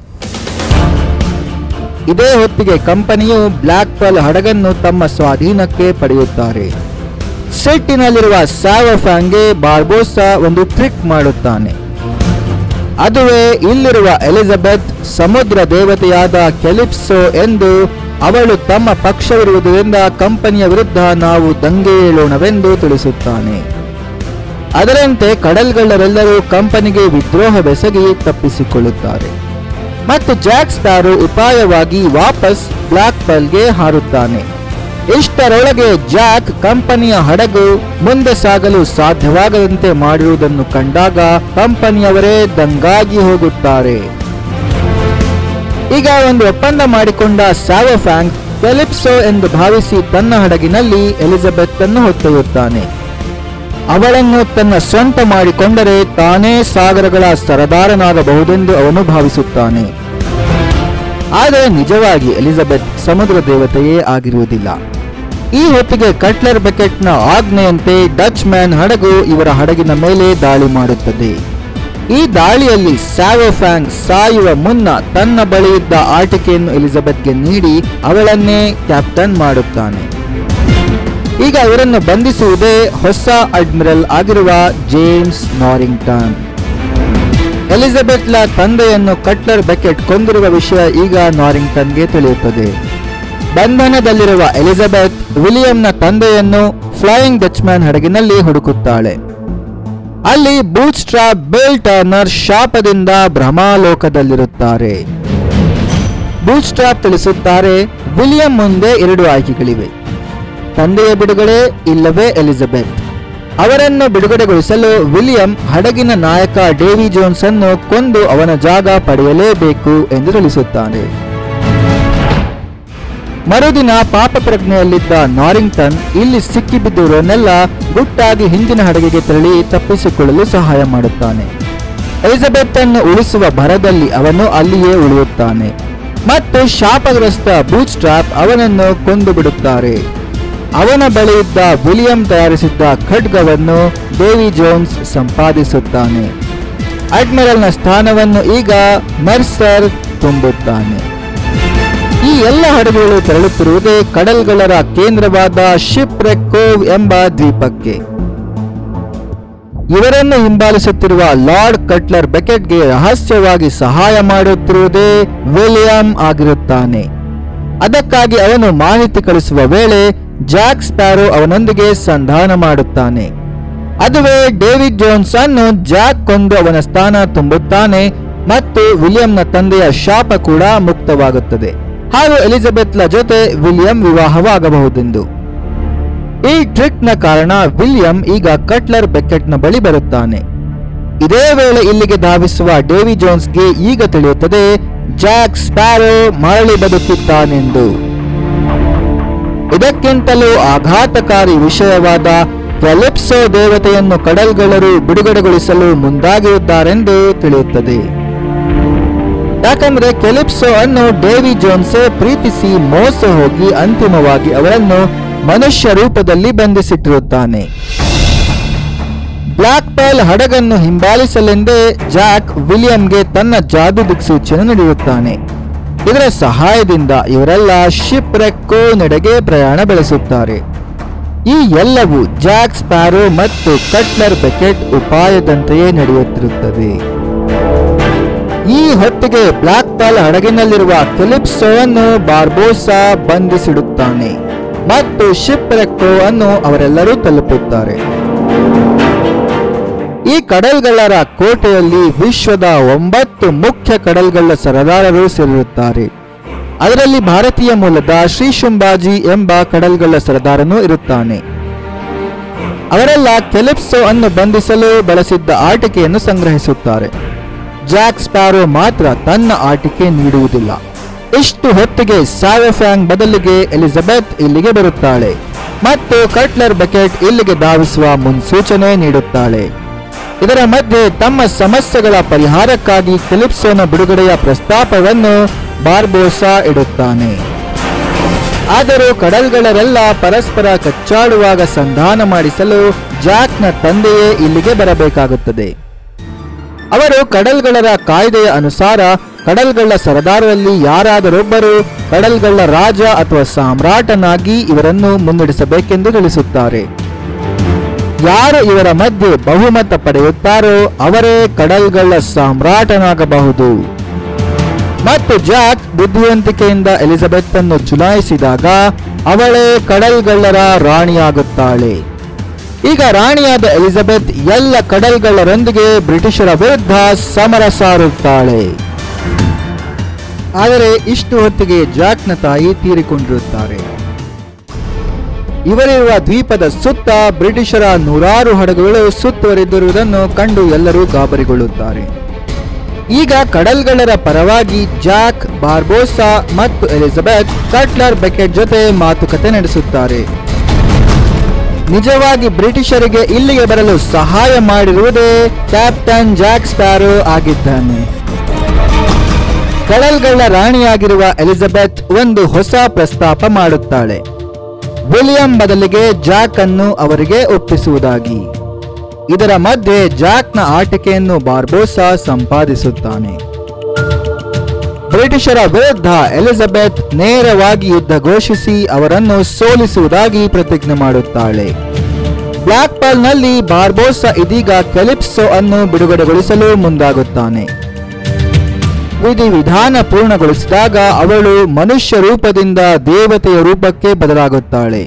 ಇದೇ ಹೊತ್ತಿಗೆ ಕಂಪನಿಯು ಬ್ಲ್ಯಾಕ್ ಪಲ್ ಹಡಗನ್ನು ತಮ್ಮ ಸ್ವಾಧೀನಕ್ಕೆ ಪಡೆಯುತ್ತಾರೆ ಸೆಟ್ಟಿನಲ್ಲಿರುವ ಸ್ಯಾವಫ್ಯಾಂಗೆ ಬಾರ್ಬೋಸಾ ಒಂದು ಟ್ರಿಕ್ ಮಾಡುತ್ತಾನೆ ಅದುವೇ ಇಲ್ಲಿರುವ ಎಲಿಜಬೆತ್ ಸಮುದ್ರ ದೇವತೆಯಾದ ಕೆಲಿಪ್ಸೋ ಎಂದು ಅವಳು ತಮ್ಮ ಪಕ್ಷವಿರುವುದರಿಂದ ಕಂಪನಿಯ ವಿರುದ್ಧ ನಾವು ದಂಗೆ ಏಳೋಣವೆಂದು ತಿಳಿಸುತ್ತಾನೆ ಅದರಂತೆ ಕಡಲ್ಗಳ್ಳರೆಲ್ಲರೂ ಕಂಪನಿಗೆ ವಿದ್ರೋಹ ಬೆಸಗಿ ತಪ್ಪಿಸಿಕೊಳ್ಳುತ್ತಾರೆ ಮತ್ತು ಜಾಕ್ ಸ್ಪ್ಯಾರೋ ಉಪಾಯವಾಗಿ ವಾಪಸ್ ಬ್ಲಾಕ್ ಪಲ್ಗೆ ಹಾರುತ್ತಾನೆ ಇಷ್ಟರೊಳಗೆ ಜಾಕ್ ಕಂಪನಿಯ ಹಡಗು ಮುಂದೆ ಸಾಗಲು ಸಾಧ್ಯವಾಗದಂತೆ ಮಾಡಿರುವುದನ್ನು ಕಂಡಾಗ ಕಂಪನಿಯವರೇ ದಂಗಾಗಿ ಹೋಗುತ್ತಾರೆ ಈಗ ಒಂದು ಒಪ್ಪಂದ ಮಾಡಿಕೊಂಡ ಸ್ಯಾವೋಫ್ಯಾಂಗ್ ಫೆಲಿಪ್ಸೋ ಎಂದು ಭಾವಿಸಿ ತನ್ನ ಹಡಗಿನಲ್ಲಿ ಎಲಿಜಬೆತ್ ಅನ್ನು ಹೊತ್ತೊಯ್ಯುತ್ತಾನೆ ಅವಳನ್ನು ತನ್ನ ಸ್ವಂತ ಮಾಡಿಕೊಂಡರೆ ತಾನೇ ಸಾಗರಗಳ ಸರದಾರನಾಗಬಹುದೆಂದು ಅವನು ಭಾವಿಸುತ್ತಾನೆ ಆದರೆ ನಿಜವಾಗಿ ಎಲಿಜಬೆತ್ ಸಮುದ್ರ ದೇವತೆಯೇ ಆಗಿರುವುದಿಲ್ಲ ಈ ಹೊತ್ತಿಗೆ ಕಟ್ಲರ್ ಬೆಕೆಟ್ನ ಆಜ್ಞೆಯಂತೆ ಡಚ್ ಮ್ಯಾನ್ ಹಡಗು ಇವರ ಹಡಗಿನ ಮೇಲೆ ದಾಳಿ ಮಾಡುತ್ತದೆ ಈ ದಾಳಿಯಲ್ಲಿ ಸ್ಯಾವೋಫ್ಯಾಂಗ್ ಸಾಯುವ ಮುನ್ನ ತನ್ನ ಬಳಿ ಇದ್ದ ಆಟಿಕೆಯನ್ನು ಎಲಿಜಬೆತ್ಗೆ ನೀಡಿ ಅವಳನ್ನೇ ಕ್ಯಾಪ್ಟನ್ ಮಾಡುತ್ತಾನೆ ಈಗ ಇವರನ್ನು ಬಂಧಿಸುವುದೇ ಹೊಸ ಅಡ್ಮಿರಲ್ ಆಗಿರುವ ಜೇಮ್ಸ್ ನಾರಿಂಗ್ಟನ್ ಎಲಿಜಬೆತ್ಲ ತಂದೆಯನ್ನು ಕಟ್ಲರ್ ಬೆಕೆಟ್ ಕೊಂದಿರುವ ವಿಷಯ ಈಗ ನಾರಿಂಗ್ಟನ್ಗೆ ತಿಳಿಯುತ್ತದೆ ಬಂಧನದಲ್ಲಿರುವ ಎಲಿಜಬೆತ್ ವಿಲಿಯಂನ ತಂದೆಯನ್ನು ಫ್ಲೈಯಿಂಗ್ ಡಚ್ಮ್ಯಾನ್ ಹಡಗಿನಲ್ಲಿ ಹುಡುಕುತ್ತಾಳೆ ಅಲ್ಲಿ ಬೂಟ್ ಸ್ಟ್ರಾಪ್ ಬೇಲ್ ಟರ್ನರ್ ಶಾಪದಿಂದ ಭ್ರಮಾಲೋಕದಲ್ಲಿರುತ್ತಾರೆ ಬೂಟ್ ಸ್ಟ್ರಾಪ್ ತಿಳಿಸುತ್ತಾರೆ ವಿಲಿಯಂ ಮುಂದೆ ಎರಡು ಆಯ್ಕೆಗಳಿವೆ ತಂದೆಯ ಬಿಡುಗಡೆ ಇಲ್ಲವೇ ಎಲಿಜಬೆತ್ ಅವರನ್ನು ಬಿಡುಗಡೆಗೊಳಿಸಲು ವಿಲಿಯಂ ಹಡಗಿನ ನಾಯಕ ಡೇವಿ ಜೋನ್ಸ್ ಅನ್ನು ಕೊಂದು ಅವನ ಜಾಗ ಪಡೆಯಲೇಬೇಕು ಎಂದು ತಿಳಿಸುತ್ತಾನೆ ಮರುದಿನ ಪಾಪ ಪ್ರಜ್ಞೆಯಲ್ಲಿದ್ದ ನಾರಿಂಗ್ಟನ್ ಇಲ್ಲಿ ಸಿಕ್ಕಿಬಿದ್ದಿರುವನ್ನೆಲ್ಲ ಗುಟ್ಟಾಗಿ ಹಿಂದಿನ ಹಡಗಿಗೆ ತೆರಳಿ ತಪ್ಪಿಸಿಕೊಳ್ಳಲು ಸಹಾಯ ಮಾಡುತ್ತಾನೆ ಎಲಿಜಬೆತ್ ಅನ್ನು ಉಳಿಸುವ ಭರದಲ್ಲಿ ಅವನು ಅಲ್ಲಿಯೇ ಉಳಿಯುತ್ತಾನೆ ಮತ್ತು ಶಾಪಗ್ರಸ್ತ ಬೂಟ್ ಸ್ಟ್ರಾಪ್ ಅವನನ್ನು ಕೊಂದು ಬಿಡುತ್ತಾರೆ ಅವನ ಬಳಿ ಇದ್ದ ವಿಲಿಯಂ ತಯಾರಿಸಿದ್ದ ಖಡ್ಗವನ್ನು ಡೇವಿ ಜೋನ್ಸ್ ಸಂಪಾದಿಸುತ್ತಾನೆ ಅಡ್ಮಿರಲ್ನ ಸ್ಥಾನವನ್ನು ಈಗ ಮೆರ್ಸರ್ ತುಂಬುತ್ತಾನೆ ಈ ಎಲ್ಲ ಹಡಗುಗಳು ತೆರಳುತ್ತಿರುವುದೇ ಕಡಲ್ಗಳ್ಳರ ಕೇಂದ್ರವಾದ ಶಿಪ್ ಕೋವ್ ಎಂಬ ದ್ವೀಪಕ್ಕೆ ಇವರನ್ನು ಹಿಂಬಾಲಿಸುತ್ತಿರುವ ಲಾರ್ಡ್ ಕಟ್ಲರ್ ಬೆಕೆಟ್ಗೆ ರಹಸ್ಯವಾಗಿ ಸಹಾಯ ಮಾಡುತ್ತಿರುವುದೇ ವಿಲಿಯಂ ಆಗಿರುತ್ತಾನೆ ಅದಕ್ಕಾಗಿ ಅವನು ಮಾಹಿತಿ ಕಳಿಸುವ ವೇಳೆ ಜಾಕ್ ಸ್ಪ್ಯಾರೋ ಅವನೊಂದಿಗೆ ಸಂಧಾನ ಮಾಡುತ್ತಾನೆ ಅದುವೇ ಡೇವಿಡ್ ಜೋನ್ಸ್ ಅನ್ನು ಜಾಕ್ ಕೊಂದು ಅವನ ಸ್ಥಾನ ತುಂಬುತ್ತಾನೆ ಮತ್ತು ವಿಲಿಯಂನ ತಂದೆಯ ಶಾಪ ಕೂಡ ಮುಕ್ತವಾಗುತ್ತದೆ ಹಾಗೂ ಎಲಿಜಬೆತ್ಲ ಜೊತೆ ವಿಲಿಯಂ ವಿವಾಹವಾಗಬಹುದೆಂದು ಈ ಟ್ರಿಕ್ನ ಕಾರಣ ವಿಲಿಯಂ ಈಗ ಕಟ್ಲರ್ ಬೆಕೆಟ್ನ ಬಳಿ ಬರುತ್ತಾನೆ ಇದೇ ವೇಳೆ ಇಲ್ಲಿಗೆ ಧಾವಿಸುವ ಡೇವಿ ಜೋನ್ಸ್ಗೆ ಈಗ ತಿಳಿಯುತ್ತದೆ ಜಾಕ್ ಸ್ಪ್ಯಾರೋ ಮರಳಿ ಬದುಕಿದ್ದಾನೆಂದು ಇದಕ್ಕಿಂತಲೂ ಆಘಾತಕಾರಿ ವಿಷಯವಾದ ಕ್ಯಾಲಿಪ್ಸೋ ದೇವತೆಯನ್ನು ಕಡಲ್ಗಳರು ಬಿಡುಗಡೆಗೊಳಿಸಲು ಮುಂದಾಗಿರುತ್ತಾರೆಂದು ತಿಳಿಯುತ್ತದೆ ಯಾಕಂದ್ರೆ ಕೆಲಿಪ್ಸೋ ಅನ್ನು ಡೇವಿ ಜೋನ್ಸೆ ಪ್ರೀತಿಸಿ ಮೋಸ ಹೋಗಿ ಅಂತಿಮವಾಗಿ ಅವರನ್ನು ಮನುಷ್ಯ ರೂಪದಲ್ಲಿ ಬಂಧಿಸಿಟ್ಟಿರುತ್ತಾನೆ ಬ್ಲಾಕ್ ಪೈಲ್ ಹಡಗನ್ನು ಹಿಂಬಾಲಿಸಲೆಂದೇ ಜಾಕ್ ವಿಲಿಯಂಗೆ ತನ್ನ ಜಾದು ದಿಕ್ಸೂಚಿಯನ್ನು ನೀಡಿರುತ್ತಾನೆ ಇದರ ಸಹಾಯದಿಂದ ಇವರೆಲ್ಲ ಶಿಪ್ ರೆಕ್ಕೋ ನೆಡೆಗೆ ಪ್ರಯಾಣ ಬೆಳೆಸುತ್ತಾರೆ ಈ ಎಲ್ಲವೂ ಜಾಕ್ ಸ್ಪ್ಯಾರೋ ಮತ್ತು ಕಟ್ಲರ್ ಬೆಕೆಟ್ ಉಪಾಯದಂತೆಯೇ ನಡೆಯುತ್ತಿರುತ್ತದೆ ಈ ಹೊತ್ತಿಗೆ ಬ್ಲಾಕ್ ಪಾಲ್ ಹಡಗಿನಲ್ಲಿರುವ ಕೆಲಿಪ್ಸೋವನ್ನು ಬಾರ್ಬೋಸಾ ಬಂಧಿಸಿಡುತ್ತಾನೆ ಮತ್ತು ಶಿಪ್ ರೆಕ್ಕೋ ಅನ್ನು ಅವರೆಲ್ಲರೂ ತಲುಪುತ್ತಾರೆ ಈ ಕಡಲ್ಗಳ್ಳರ ಕೋಟೆಯಲ್ಲಿ ವಿಶ್ವದ ಒಂಬತ್ತು ಮುಖ್ಯ ಕಡಲ್ಗಳ್ಳ ಸರದಾರರು ಸೇರಿರುತ್ತಾರೆ ಅದರಲ್ಲಿ ಭಾರತೀಯ ಮೂಲದ ಶ್ರೀ ಶುಂಬಾಜಿ ಎಂಬ ಕಡಲ್ಗಳ್ಳ ಸರದಾರನು ಇರುತ್ತಾನೆ ಅವರೆಲ್ಲ ಕೆಲಿಪ್ಸೋ ಅನ್ನು ಬಂಧಿಸಲು ಬಳಸಿದ್ದ ಆಟಿಕೆಯನ್ನು ಸಂಗ್ರಹಿಸುತ್ತಾರೆ ಜಾಕ್ ಸ್ಪ್ಯಾರೋ ಮಾತ್ರ ತನ್ನ ಆಟಿಕೆ ನೀಡುವುದಿಲ್ಲ ಇಷ್ಟು ಹೊತ್ತಿಗೆ ಸಾವಫ್ಯಾಂಗ್ ಬದಲಿಗೆ ಎಲಿಜಬೆತ್ ಇಲ್ಲಿಗೆ ಬರುತ್ತಾಳೆ ಮತ್ತು ಕಟ್ಲರ್ ಬಕೆಟ್ ಇಲ್ಲಿಗೆ ಧಾವಿಸುವ ಮುನ್ಸೂಚನೆ ನೀಡುತ್ತಾಳೆ ಇದರ ಮಧ್ಯೆ ತಮ್ಮ ಸಮಸ್ಯೆಗಳ ಪರಿಹಾರಕ್ಕಾಗಿ ಕೆಲಿಪ್ಸೋನ ಬಿಡುಗಡೆಯ ಪ್ರಸ್ತಾಪವನ್ನು ಬಾರ್ಬೋಸಾ ಇಡುತ್ತಾನೆ ಆದರೂ ಕಡಲ್ಗಳರೆಲ್ಲ ಪರಸ್ಪರ ಕಚ್ಚಾಡುವಾಗ ಸಂಧಾನ ಮಾಡಿಸಲು ಜಾಕ್ನ ತಂದೆಯೇ ಇಲ್ಲಿಗೆ ಬರಬೇಕಾಗುತ್ತದೆ ಅವರು ಕಡಲ್ಗಳರ ಕಾಯ್ದೆಯ ಅನುಸಾರ ಕಡಲ್ಗಳ್ಳ ಸರದಾರರಲ್ಲಿ ಯಾರಾದರೊಬ್ಬರು ಕಡಲ್ಗಳ್ಳ ರಾಜ ಅಥವಾ ಸಾಮ್ರಾಟನಾಗಿ ಇವರನ್ನು ಮುನ್ನಡೆಸಬೇಕೆಂದು ತಿಳಿಸುತ್ತಾರೆ ಯಾರು ಇವರ ಮಧ್ಯೆ ಬಹುಮತ ಪಡೆಯುತ್ತಾರೋ ಅವರೇ ಕಡಲ್ಗಳ್ಳ ಸಾಮ್ರಾಟನಾಗಬಹುದು ಮತ್ತು ಜಾಕ್ ಬುದ್ಧಿವಂತಿಕೆಯಿಂದ ಎಲಿಜಬೆತ್ ಅನ್ನು ಚುನಾಯಿಸಿದಾಗ ಅವಳೇ ಕಡಲ್ಗಳ್ಳರ ರಾಣಿಯಾಗುತ್ತಾಳೆ ಈಗ ರಾಣಿಯಾದ ಎಲಿಜಬೆತ್ ಎಲ್ಲ ಕಡಲ್ಗಳ್ಳರೊಂದಿಗೆ ಬ್ರಿಟಿಷರ ವಿರುದ್ಧ ಸಮರ ಸಾರುತ್ತಾಳೆ ಆದರೆ ಇಷ್ಟು ಹೊತ್ತಿಗೆ ಜಾಕ್ನ ತಾಯಿ ತೀರಿಕೊಂಡಿರುತ್ತಾರೆ ಇವರಿರುವ ದ್ವೀಪದ ಸುತ್ತ ಬ್ರಿಟಿಷರ ನೂರಾರು ಹಡಗುಗಳು ಸುತ್ತುವರಿದಿರುವುದನ್ನು ಕಂಡು ಎಲ್ಲರೂ ಗಾಬರಿಗೊಳ್ಳುತ್ತಾರೆ ಈಗ ಕಡಲ್ಗಳ್ಳರ ಪರವಾಗಿ ಜಾಕ್ ಬಾರ್ಬೋಸಾ ಮತ್ತು ಎಲಿಜಬೆತ್ ಕಟ್ಲರ್ ಬೆಕೆಟ್ ಜೊತೆ ಮಾತುಕತೆ ನಡೆಸುತ್ತಾರೆ ನಿಜವಾಗಿ ಬ್ರಿಟಿಷರಿಗೆ ಇಲ್ಲಿಗೆ ಬರಲು ಸಹಾಯ ಮಾಡಿರುವುದೇ ಕ್ಯಾಪ್ಟನ್ ಜಾಕ್ ಸ್ಪ್ಯಾರೋ ಆಗಿದ್ದಾನೆ ಕಡಲ್ಗಳ್ಳ ರಾಣಿಯಾಗಿರುವ ಎಲಿಜಬೆತ್ ಒಂದು ಹೊಸ ಪ್ರಸ್ತಾಪ ಮಾಡುತ್ತಾಳೆ ವಿಲಿಯಂ ಬದಲಿಗೆ ಜಾಕ್ ಅನ್ನು ಅವರಿಗೆ ಒಪ್ಪಿಸುವುದಾಗಿ ಇದರ ಮಧ್ಯೆ ಜಾಕ್ನ ಆಟಿಕೆಯನ್ನು ಬಾರ್ಬೋಸಾ ಸಂಪಾದಿಸುತ್ತಾನೆ ಬ್ರಿಟಿಷರ ವಿರುದ್ಧ ಎಲಿಜಬೆತ್ ನೇರವಾಗಿ ಯುದ್ಧ ಘೋಷಿಸಿ ಅವರನ್ನು ಸೋಲಿಸುವುದಾಗಿ ಪ್ರತಿಜ್ಞೆ ಮಾಡುತ್ತಾಳೆ ಬ್ಲಾಕ್ ನಲ್ಲಿ ಬಾರ್ಬೋಸಾ ಇದೀಗ ಕೆಲಿಪ್ಸೋ ಅನ್ನು ಬಿಡುಗಡೆಗೊಳಿಸಲು ಮುಂದಾಗುತ್ತಾನೆ ವಿಧಿ ವಿಧಾನ ಪೂರ್ಣಗೊಳಿಸಿದಾಗ ಅವಳು ಮನುಷ್ಯ ರೂಪದಿಂದ ದೇವತೆಯ ರೂಪಕ್ಕೆ ಬದಲಾಗುತ್ತಾಳೆ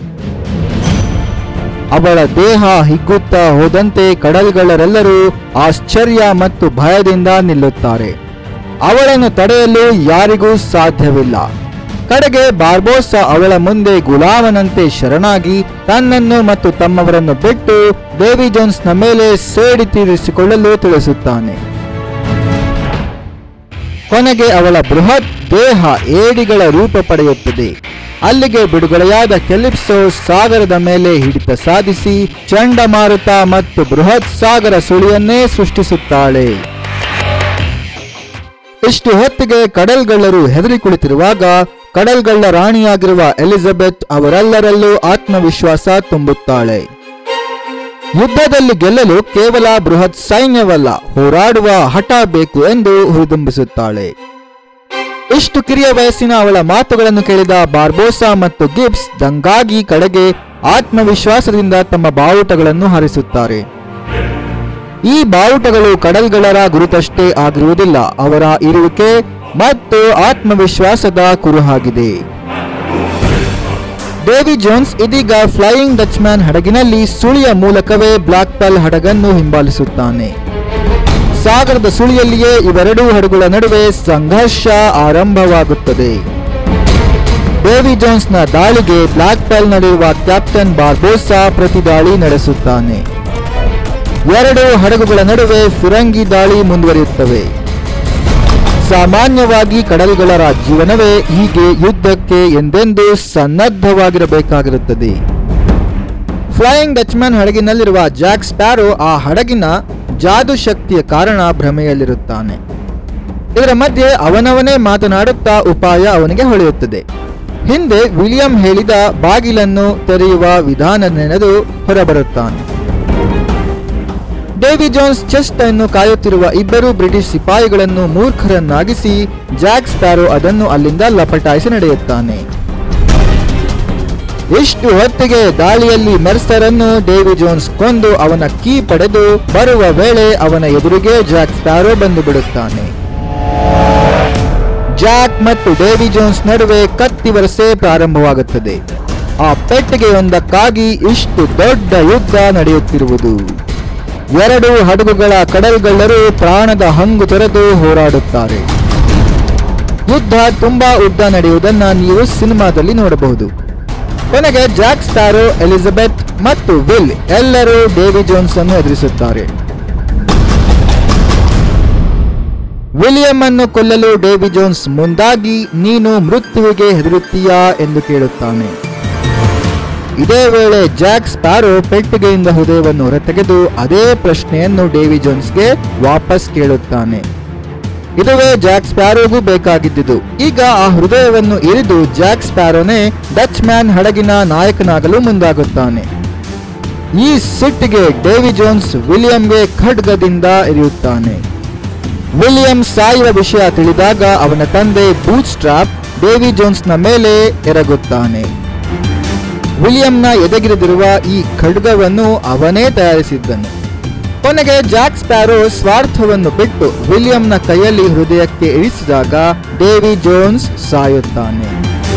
ಅವಳ ದೇಹ ಹಿಗ್ಗುತ್ತಾ ಹೋದಂತೆ ಕಡಲ್ಗಳರೆಲ್ಲರೂ ಆಶ್ಚರ್ಯ ಮತ್ತು ಭಯದಿಂದ ನಿಲ್ಲುತ್ತಾರೆ ಅವಳನ್ನು ತಡೆಯಲು ಯಾರಿಗೂ ಸಾಧ್ಯವಿಲ್ಲ ಕಡೆಗೆ ಬಾರ್ಬೋಸಾ ಅವಳ ಮುಂದೆ ಗುಲಾಮನಂತೆ ಶರಣಾಗಿ ತನ್ನನ್ನು ಮತ್ತು ತಮ್ಮವರನ್ನು ಬಿಟ್ಟು ದೇವಿ ಜೋನ್ಸ್ನ ಮೇಲೆ ಸೇಡಿ ತೀರಿಸಿಕೊಳ್ಳಲು ತಿಳಿಸುತ್ತಾನೆ ಕೊನೆಗೆ ಅವಳ ಬೃಹತ್ ದೇಹ ಏಡಿಗಳ ರೂಪ ಪಡೆಯುತ್ತದೆ ಅಲ್ಲಿಗೆ ಬಿಡುಗಡೆಯಾದ ಕೆಲಿಪ್ಸೋ ಸಾಗರದ ಮೇಲೆ ಹಿಡಿತ ಸಾಧಿಸಿ ಚಂಡಮಾರುತ ಮತ್ತು ಬೃಹತ್ ಸಾಗರ ಸುಳಿಯನ್ನೇ ಸೃಷ್ಟಿಸುತ್ತಾಳೆ ಇಷ್ಟು ಹೊತ್ತಿಗೆ ಕಡಲ್ಗಳ್ಳರು ಹೆದರಿ ಕುಳಿತಿರುವಾಗ ಕಡಲ್ಗಳ್ಳ ರಾಣಿಯಾಗಿರುವ ಎಲಿಜಬೆತ್ ಅವರೆಲ್ಲರಲ್ಲೂ ಆತ್ಮವಿಶ್ವಾಸ ತುಂಬುತ್ತಾಳೆ ಯುದ್ಧದಲ್ಲಿ ಗೆಲ್ಲಲು ಕೇವಲ ಬೃಹತ್ ಸೈನ್ಯವಲ್ಲ ಹೋರಾಡುವ ಹಠ ಬೇಕು ಎಂದು ಹುರಿದುಂಬಿಸುತ್ತಾಳೆ ಇಷ್ಟು ಕಿರಿಯ ವಯಸ್ಸಿನ ಅವಳ ಮಾತುಗಳನ್ನು ಕೇಳಿದ ಬಾರ್ಬೋಸಾ ಮತ್ತು ಗಿಬ್ಸ್ ದಂಗಾಗಿ ಕಡೆಗೆ ಆತ್ಮವಿಶ್ವಾಸದಿಂದ ತಮ್ಮ ಬಾವುಟಗಳನ್ನು ಹಾರಿಸುತ್ತಾರೆ ಈ ಬಾವುಟಗಳು ಕಡಲ್ಗಳರ ಗುರುತಷ್ಟೇ ಆಗಿರುವುದಿಲ್ಲ ಅವರ ಇರುವಿಕೆ ಮತ್ತು ಆತ್ಮವಿಶ್ವಾಸದ ಕುರುಹಾಗಿದೆ ಡೇವಿ ಜೋನ್ಸ್ ಇದೀಗ ಫ್ಲೈಯಿಂಗ್ ಡಚ್ಮ್ಯಾನ್ ಹಡಗಿನಲ್ಲಿ ಸುಳಿಯ ಮೂಲಕವೇ ಬ್ಲಾಕ್ ಪಲ್ ಹಡಗನ್ನು ಹಿಂಬಾಲಿಸುತ್ತಾನೆ ಸಾಗರದ ಸುಳಿಯಲ್ಲಿಯೇ ಇವೆರಡೂ ಹಡಗುಗಳ ನಡುವೆ ಸಂಘರ್ಷ ಆರಂಭವಾಗುತ್ತದೆ ಡೇವಿ ಜೋನ್ಸ್ನ ದಾಳಿಗೆ ಬ್ಲಾಕ್ ಪಲ್ ನಲ್ಲಿರುವ ಕ್ಯಾಪ್ಟನ್ ಬಾರ್ಬೋಸಾ ಪ್ರತಿದಾಳಿ ನಡೆಸುತ್ತಾನೆ ಎರಡು ಹಡಗುಗಳ ನಡುವೆ ಫಿರಂಗಿ ದಾಳಿ ಮುಂದುವರಿಯುತ್ತವೆ ಸಾಮಾನ್ಯವಾಗಿ ಕಡಲ್ಗಳರ ಜೀವನವೇ ಹೀಗೆ ಯುದ್ಧಕ್ಕೆ ಎಂದೆಂದೂ ಸನ್ನದ್ಧವಾಗಿರಬೇಕಾಗಿರುತ್ತದೆ ಫ್ಲೈಯಿಂಗ್ ಡಚ್ಮ್ಯಾನ್ ಹಡಗಿನಲ್ಲಿರುವ ಜಾಕ್ ಸ್ಪ್ಯಾರೋ ಆ ಹಡಗಿನ ಜಾದು ಶಕ್ತಿಯ ಕಾರಣ ಭ್ರಮೆಯಲ್ಲಿರುತ್ತಾನೆ ಇದರ ಮಧ್ಯೆ ಅವನವನೇ ಮಾತನಾಡುತ್ತಾ ಉಪಾಯ ಅವನಿಗೆ ಹೊಳೆಯುತ್ತದೆ ಹಿಂದೆ ವಿಲಿಯಂ ಹೇಳಿದ ಬಾಗಿಲನ್ನು ತೆರೆಯುವ ವಿಧಾನ ನೆನೆದು ಹೊರಬರುತ್ತಾನೆ ಡೇವಿ ಜೋನ್ಸ್ ಚೆಸ್ಟ್ ಅನ್ನು ಕಾಯುತ್ತಿರುವ ಇಬ್ಬರು ಬ್ರಿಟಿಷ್ ಸಿಪಾಯಿಗಳನ್ನು ಮೂರ್ಖರನ್ನಾಗಿಸಿ ಜಾಕ್ ಸ್ಪ್ಯಾರೋ ಅದನ್ನು ಅಲ್ಲಿಂದ ಲಪಟಾಯಿಸಿ ನಡೆಯುತ್ತಾನೆ ಇಷ್ಟು ಹೊತ್ತಿಗೆ ದಾಳಿಯಲ್ಲಿ ಮೆರ್ಸರ್ ಅನ್ನು ಡೇವಿ ಜೋನ್ಸ್ ಕೊಂದು ಅವನ ಕೀ ಪಡೆದು ಬರುವ ವೇಳೆ ಅವನ ಎದುರಿಗೆ ಜಾಕ್ ಸ್ಪ್ಯಾರೋ ಬಂದು ಬಿಡುತ್ತಾನೆ ಜಾಕ್ ಮತ್ತು ಡೇವಿ ಜೋನ್ಸ್ ನಡುವೆ ಕತ್ತಿ ವರಸೆ ಪ್ರಾರಂಭವಾಗುತ್ತದೆ ಆ ಪೆಟ್ಟಿಗೆಯೊಂದಕ್ಕಾಗಿ ಇಷ್ಟು ದೊಡ್ಡ ಯುದ್ಧ ನಡೆಯುತ್ತಿರುವುದು ಎರಡು ಹಡಗುಗಳ ಕಡಲ್ಗಳ್ಳರು ಪ್ರಾಣದ ಹಂಗು ತೊರೆದು ಹೋರಾಡುತ್ತಾರೆ ಯುದ್ಧ ತುಂಬಾ ಉದ್ದ ನಡೆಯುವುದನ್ನ ನೀವು ಸಿನಿಮಾದಲ್ಲಿ ನೋಡಬಹುದು ಕೊನೆಗೆ ಜಾಕ್ ಸ್ಪ್ಯಾರೋ ಎಲಿಜಬೆತ್ ಮತ್ತು ವಿಲ್ ಎಲ್ಲರೂ ಡೇವಿ ಜೋನ್ಸ್ ಅನ್ನು ಎದುರಿಸುತ್ತಾರೆ ವಿಲಿಯಂ ಅನ್ನು ಕೊಲ್ಲಲು ಡೇವಿ ಜೋನ್ಸ್ ಮುಂದಾಗಿ ನೀನು ಮೃತ್ಯುವಿಗೆ ಹೆದರುತ್ತೀಯಾ ಎಂದು ಕೇಳುತ್ತಾನೆ ಇದೇ ವೇಳೆ ಜಾಕ್ ಸ್ಪ್ಯಾರೋ ಪೆಟ್ಟಿಗೆಯಿಂದ ಹೃದಯವನ್ನು ಹೊರತೆಗೆದು ಅದೇ ಪ್ರಶ್ನೆಯನ್ನು ಡೇವಿ ಜೋನ್ಸ್ಗೆ ವಾಪಸ್ ಕೇಳುತ್ತಾನೆ ಇದುವೇ ಜಾಕ್ ಸ್ಪ್ಯಾರೋಗೂ ಬೇಕಾಗಿದ್ದುದು ಈಗ ಆ ಹೃದಯವನ್ನು ಇರಿದು ಜಾಕ್ ಸ್ಪ್ಯಾರೋನೇ ಡಚ್ ಮ್ಯಾನ್ ಹಡಗಿನ ನಾಯಕನಾಗಲು ಮುಂದಾಗುತ್ತಾನೆ ಈ ಸಿಟ್ಟಿಗೆ ಡೇವಿ ಜೋನ್ಸ್ ವಿಲಿಯಂಗೆ ಖಡ್ಗದಿಂದ ಇರಿಯುತ್ತಾನೆ ವಿಲಿಯಂ ಸಾಯುವ ವಿಷಯ ತಿಳಿದಾಗ ಅವನ ತಂದೆ ಬೂಟ್ ಸ್ಟ್ರಾಪ್ ಡೇವಿ ಜೋನ್ಸ್ನ ಮೇಲೆ ಎರಗುತ್ತಾನೆ ವಿಲಿಯಂನ ಎದೆಗಿರಿದಿರುವ ಈ ಖಡ್ಗವನ್ನು ಅವನೇ ತಯಾರಿಸಿದ್ದನು ಕೊನೆಗೆ ಜಾಕ್ ಸ್ಪ್ಯಾರೋ ಸ್ವಾರ್ಥವನ್ನು ಬಿಟ್ಟು ವಿಲಿಯಂನ ಕೈಯಲ್ಲಿ ಹೃದಯಕ್ಕೆ ಇರಿಸಿದಾಗ ಡೇವಿ ಜೋನ್ಸ್ ಸಾಯುತ್ತಾನೆ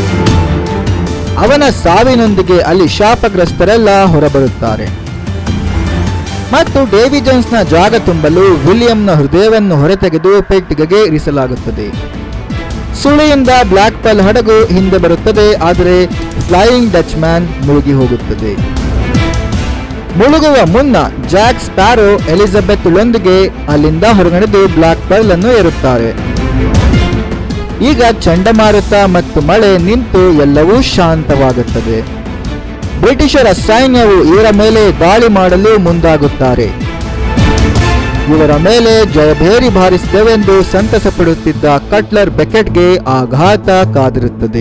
ಅವನ ಸಾವಿನೊಂದಿಗೆ ಅಲ್ಲಿ ಶಾಪಗ್ರಸ್ತರೆಲ್ಲ ಹೊರಬರುತ್ತಾರೆ ಮತ್ತು ಡೇವಿ ಜೋನ್ಸ್ನ ಜಾಗ ತುಂಬಲು ವಿಲಿಯಂನ ಹೃದಯವನ್ನು ಹೊರತೆಗೆದು ಪೆಟ್ಟಿಗೆಗೆ ಇರಿಸಲಾಗುತ್ತದೆ ಸುಳಿಯಿಂದ ಬ್ಲ್ಯಾಕ್ ಪಲ್ ಹಡಗು ಹಿಂದೆ ಬರುತ್ತದೆ ಆದರೆ ಫ್ಲೈಯಿಂಗ್ ಡಚ್ ಮ್ಯಾನ್ ಮುಳುಗಿ ಹೋಗುತ್ತದೆ ಮುಳುಗುವ ಮುನ್ನ ಜಾಕ್ ಸ್ಪ್ಯಾರೋ ಎಲಿಜಬೆತ್ಳೊಂದಿಗೆ ಅಲ್ಲಿಂದ ಹೊರನಡೆದು ಬ್ಲ್ಯಾಕ್ ಪರ್ಲ್ ಅನ್ನು ಏರುತ್ತಾರೆ ಈಗ ಚಂಡಮಾರುತ ಮತ್ತು ಮಳೆ ನಿಂತು ಎಲ್ಲವೂ ಶಾಂತವಾಗುತ್ತದೆ ಬ್ರಿಟಿಷರ ಸೈನ್ಯವು ಇವರ ಮೇಲೆ ದಾಳಿ ಮಾಡಲು ಮುಂದಾಗುತ್ತಾರೆ ಇವರ ಮೇಲೆ ಜಯಭೇರಿ ಬಾರಿಸಿದೆವೆಂದು ಸಂತಸ ಪಡುತ್ತಿದ್ದ ಕಟ್ಲರ್ ಬೆಕೆಟ್ಗೆ ಆಘಾತ ಕಾದಿರುತ್ತದೆ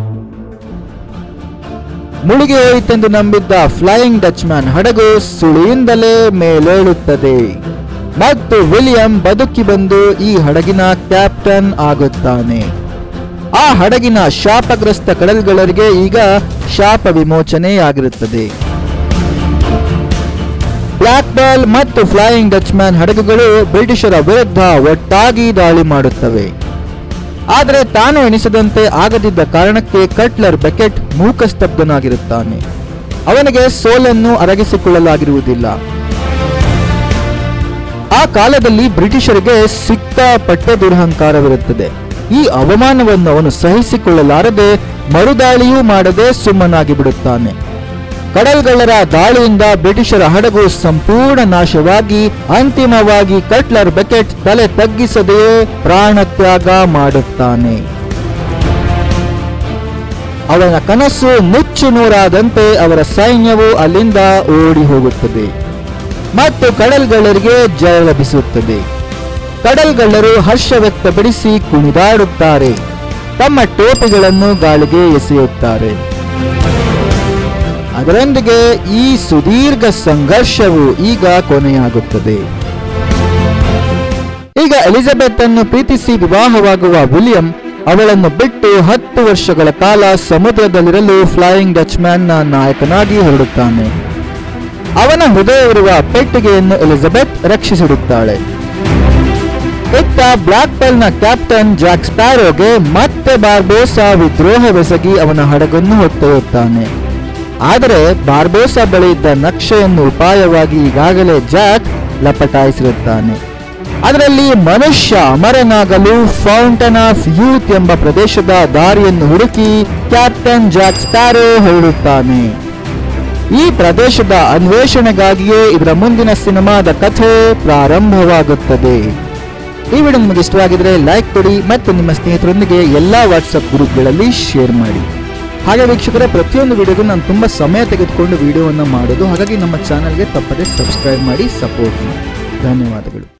ಮುಳುಗಿ ಹೋಯಿತೆಂದು ನಂಬಿದ್ದ ಫ್ಲೈಯಿಂಗ್ ಡಚ್ ಮ್ಯಾನ್ ಹಡಗು ಸುಳಿಯಿಂದಲೇ ಮೇಲೇಳುತ್ತದೆ ಮತ್ತು ವಿಲಿಯಂ ಬದುಕಿ ಬಂದು ಈ ಹಡಗಿನ ಕ್ಯಾಪ್ಟನ್ ಆಗುತ್ತಾನೆ ಆ ಹಡಗಿನ ಶಾಪಗ್ರಸ್ತ ಕಡಲ್ಗಳರಿಗೆ ಈಗ ಶಾಪ ವಿಮೋಚನೆಯಾಗಿರುತ್ತದೆ ಬ್ಲ್ಯಾಕ್ ಬಾಲ್ ಮತ್ತು ಫ್ಲೈಯಿಂಗ್ ಡಚ್ ಮ್ಯಾನ್ ಹಡಗುಗಳು ಬ್ರಿಟಿಷರ ವಿರುದ್ಧ ಒಟ್ಟಾಗಿ ದಾಳಿ ಮಾಡುತ್ತವೆ ಆದರೆ ತಾನು ಎಣಿಸದಂತೆ ಆಗದಿದ್ದ ಕಾರಣಕ್ಕೆ ಕಟ್ಲರ್ ಬೆಕೆಟ್ ಮೂಕಸ್ತಬ್ಧನಾಗಿರುತ್ತಾನೆ ಅವನಿಗೆ ಸೋಲನ್ನು ಅರಗಿಸಿಕೊಳ್ಳಲಾಗಿರುವುದಿಲ್ಲ ಆ ಕಾಲದಲ್ಲಿ ಬ್ರಿಟಿಷರಿಗೆ ಸಿಕ್ಕಾಪಟ್ಟೆ ದುರಹಂಕಾರವಿರುತ್ತದೆ ಈ ಅವಮಾನವನ್ನು ಅವನು ಸಹಿಸಿಕೊಳ್ಳಲಾರದೆ ಮರುದಾಳಿಯೂ ಮಾಡದೆ ಸುಮ್ಮನಾಗಿ ಬಿಡುತ್ತಾನೆ ಕಡಲ್ಗಳ್ಳರ ದಾಳಿಯಿಂದ ಬ್ರಿಟಿಷರ ಹಡಗು ಸಂಪೂರ್ಣ ನಾಶವಾಗಿ ಅಂತಿಮವಾಗಿ ಕಟ್ಲರ್ ಬೆಕೆಟ್ ತಲೆ ತಗ್ಗಿಸದೆಯೇ ಪ್ರಾಣತ್ಯಾಗ ಮಾಡುತ್ತಾನೆ ಅವನ ಕನಸು ನುಚ್ಚು ನೂರಾದಂತೆ ಅವರ ಸೈನ್ಯವು ಅಲ್ಲಿಂದ ಓಡಿ ಹೋಗುತ್ತದೆ ಮತ್ತು ಕಡಲ್ಗಳ್ಳರಿಗೆ ಜಯ ಲಭಿಸುತ್ತದೆ ಕಡಲ್ಗಳ್ಳರು ಹರ್ಷ ವ್ಯಕ್ತಪಡಿಸಿ ಕುಣಿದಾಡುತ್ತಾರೆ ತಮ್ಮ ಟೋಪಿಗಳನ್ನು ಗಾಳಿಗೆ ಎಸೆಯುತ್ತಾರೆ ಅದರೊಂದಿಗೆ ಈ ಸುದೀರ್ಘ ಸಂಘರ್ಷವು ಈಗ ಕೊನೆಯಾಗುತ್ತದೆ ಈಗ ಎಲಿಜಬೆತ್ ಅನ್ನು ಪ್ರೀತಿಸಿ ವಿವಾಹವಾಗುವ ವಿಲಿಯಂ ಅವಳನ್ನು ಬಿಟ್ಟು ಹತ್ತು ವರ್ಷಗಳ ಕಾಲ ಸಮುದ್ರದಲ್ಲಿರಲು ಫ್ಲೈಯಿಂಗ್ ಡಚ್ ನ ನಾಯಕನಾಗಿ ಹೊರಡುತ್ತಾನೆ ಅವನ ಹೃದಯವಿರುವ ಪೆಟ್ಟಿಗೆಯನ್ನು ಎಲಿಜಬೆತ್ ರಕ್ಷಿಸಿಡುತ್ತಾಳೆ ಇತ್ತ ಬ್ಲಾಕ್ ನ ಕ್ಯಾಪ್ಟನ್ ಜಾಕ್ ಸ್ಪ್ಯಾರೋಗೆ ಮತ್ತೆ ಬಾರ್ಬೋಸಾ ವಿದ್ರೋಹವೆಸಗಿ ಅವನ ಹಡಗನ್ನು ಹೊತ್ತೊಯ್ಯುತ್ತಾನೆ ಆದರೆ ಬಾರ್ಬೋಸಾ ಬಳಿ ಇದ್ದ ನಕ್ಷೆಯನ್ನು ಉಪಾಯವಾಗಿ ಈಗಾಗಲೇ ಜಾಕ್ ಲಪಟಾಯಿಸಿರುತ್ತಾನೆ ಅದರಲ್ಲಿ ಮನುಷ್ಯ ಅಮರನಾಗಲು ಫೌಂಟನ್ ಆಫ್ ಯೂತ್ ಎಂಬ ಪ್ರದೇಶದ ದಾರಿಯನ್ನು ಹುಡುಕಿ ಕ್ಯಾಪ್ಟನ್ ಜಾಕ್ ಸ್ಪ್ಯಾರೋ ಹೊರಡುತ್ತಾನೆ ಈ ಪ್ರದೇಶದ ಅನ್ವೇಷಣೆಗಾಗಿಯೇ ಇದರ ಮುಂದಿನ ಸಿನಿಮಾದ ಕಥೆ ಪ್ರಾರಂಭವಾಗುತ್ತದೆ ಈ ವಿಡಿಯೋ ನಿಮಗೆ ಇಷ್ಟವಾಗಿದ್ರೆ ಲೈಕ್ ಕೊಡಿ ಮತ್ತು ನಿಮ್ಮ ಸ್ನೇಹಿತರೊಂದಿಗೆ ಎಲ್ಲಾ ವಾಟ್ಸಪ್ ಗ್ರೂಪ್ಗಳಲ್ಲಿ ಶೇರ್ ಮಾಡಿ ಹಾಗೆ ವೀಕ್ಷಕರೇ ಪ್ರತಿಯೊಂದು ವಿಡಿಯೋಗೂ ನಾನು ತುಂಬ ಸಮಯ ತೆಗೆದುಕೊಂಡು ವಿಡಿಯೋವನ್ನು ಮಾಡೋದು ಹಾಗಾಗಿ ನಮ್ಮ ಚಾನಲ್ಗೆ ತಪ್ಪದೆ ಸಬ್ಸ್ಕ್ರೈಬ್ ಮಾಡಿ ಸಪೋರ್ಟ್ ಮಾಡಿ ಧನ್ಯವಾದಗಳು